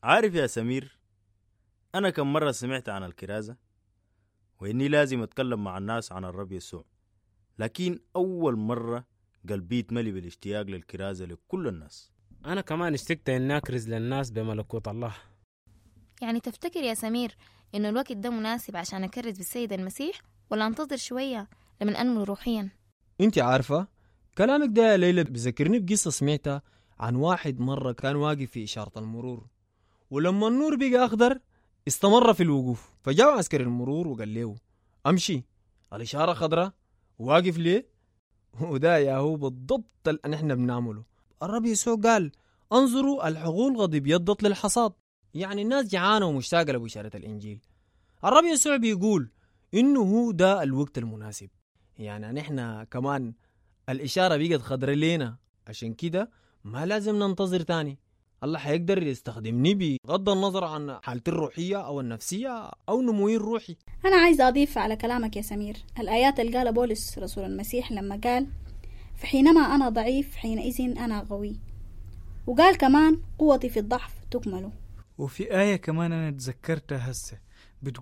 عارف يا سمير أنا كم مرة سمعت عن الكرازة وإني لازم أتكلم مع الناس عن الرب يسوع لكن أول مرة قلبي اتملي بالاشتياق للكرازة لكل الناس أنا كمان اشتقت إني أكرز للناس بملكوت الله يعني تفتكر يا سمير إنه الوقت ده مناسب عشان أكرز بالسيد المسيح ولا أنتظر شوية لمن أنمو روحيا انت عارفة كلامك ده يا ليلى بذكرني بقصة سمعتها عن واحد مرة كان واقف في إشارة المرور ولما النور بقى أخضر استمر في الوقوف فجاء عسكري المرور وقال له أمشي الإشارة خضراء واقف ليه وده يا هو بالضبط اللي نحن بنعمله الرب يسوع قال انظروا الحقول قد ابيضت للحصاد يعني الناس جعانة ومشتاقة لبشارة الإنجيل الرب يسوع بيقول إنه هو ده الوقت المناسب يعني نحن كمان الإشارة بقت خضرة لينا عشان كده ما لازم ننتظر تاني الله حيقدر يستخدمني بغض النظر عن حالتي الروحية أو النفسية أو نموي الروحي أنا عايزة أضيف على كلامك يا سمير الآيات اللي قالها بولس رسول المسيح لما قال فحينما أنا ضعيف حينئذ أنا قوي وقال كمان قوتي في الضعف تكمل وفي آية كمان أنا تذكرتها هسه